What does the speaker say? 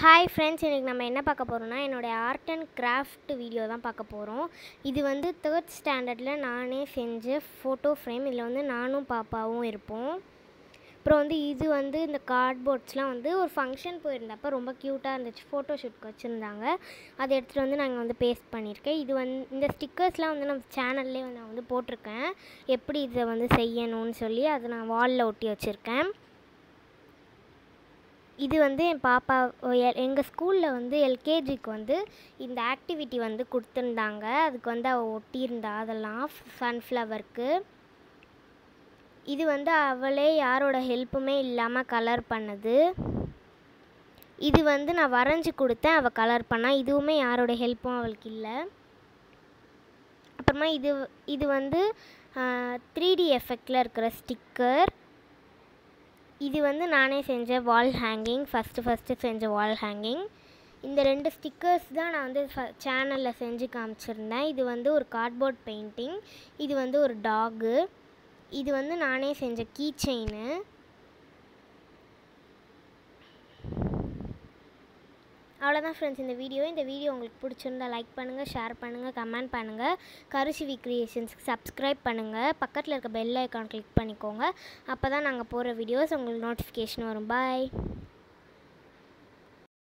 hi friends இன்றைக்கி நம்ம என்ன பார்க்க போகிறோம்னா என்னுடைய ஆர்ட் அண்ட் கிராஃப்ட் வீடியோ தான் பார்க்க போகிறோம் இது வந்து தேர்ட் ஸ்டாண்டர்டில் நானே செஞ்ச ஃபோட்டோ ஃப்ரேம் இதில் வந்து நானும் பாப்பாவும் இருப்போம் அப்புறம் வந்து இது வந்து இந்த கார்ட்போர்ட்ஸ்லாம் வந்து ஒரு ஃபங்க்ஷன் போயிருந்தப்போ ரொம்ப க்யூட்டாக இருந்துச்சு ஃபோட்டோ ஷூட்க்கு வச்சுருந்தாங்க அதை எடுத்துகிட்டு வந்து நாங்கள் வந்து பேஸ்ட் பண்ணியிருக்கேன் இது வந்து இந்த ஸ்டிக்கர்ஸ்லாம் வந்து நம்ம சேனல்லே வந்து நான் வந்து போட்டிருக்கேன் எப்படி இதை வந்து செய்யணும்னு சொல்லி அதை நான் வாலில் ஒட்டி வச்சுருக்கேன் இது வந்து என் பாப்பா எங்கள் ஸ்கூலில் வந்து எல்கேஜிக்கு வந்து இந்த ஆக்டிவிட்டி வந்து கொடுத்துருந்தாங்க அதுக்கு வந்து அவள் ஒட்டியிருந்தா அதெல்லாம் சன்ஃப்ளவருக்கு இது வந்து அவளே யாரோட ஹெல்ப்புமே இல்லாமல் கலர் பண்ணது இது வந்து நான் வரைஞ்சி கொடுத்தேன் அவள் கலர் பண்ணால் இதுவுமே யாரோட ஹெல்ப்பும் அவளுக்கு இல்லை அப்புறமா இது இது வந்து த்ரீ டி எஃபெக்டில் இருக்கிற ஸ்டிக்கர் இது வந்து நானே செஞ்ச வால் ஹேங்கிங் ஃபஸ்ட்டு ஃபஸ்ட்டு செஞ்ச வால் ஹேங்கிங் இந்த ரெண்டு ஸ்டிக்கர்ஸ் தான் நான் வந்து ஃப சேனலில் செஞ்சு காமிச்சிருந்தேன் இது வந்து ஒரு கார்ட்போர்ட் பெயிண்டிங் இது வந்து ஒரு டாகு இது வந்து நானே செஞ்ச கீ செயின் அவ்வளோதான் ஃப்ரெண்ட்ஸ் இந்த வீடியோ இந்த வீடியோ உங்களுக்கு பிடிச்சிருந்தா லைக் பண்ணுங்கள் ஷேர் பண்ணுங்கள் கமெண்ட் பண்ணுங்கள் கருஷிவி க்ரியேஷன்ஸ்க்கு சப்ஸ்கிரைப் பண்ணுங்கள் பக்கத்தில் இருக்க பெல் ஐக்கான் கிளிக் பண்ணிக்கோங்க அப்போ தான் நாங்கள் போகிற வீடியோஸ் உங்களுக்கு நோட்டிஃபிகேஷன் வரும் பாய்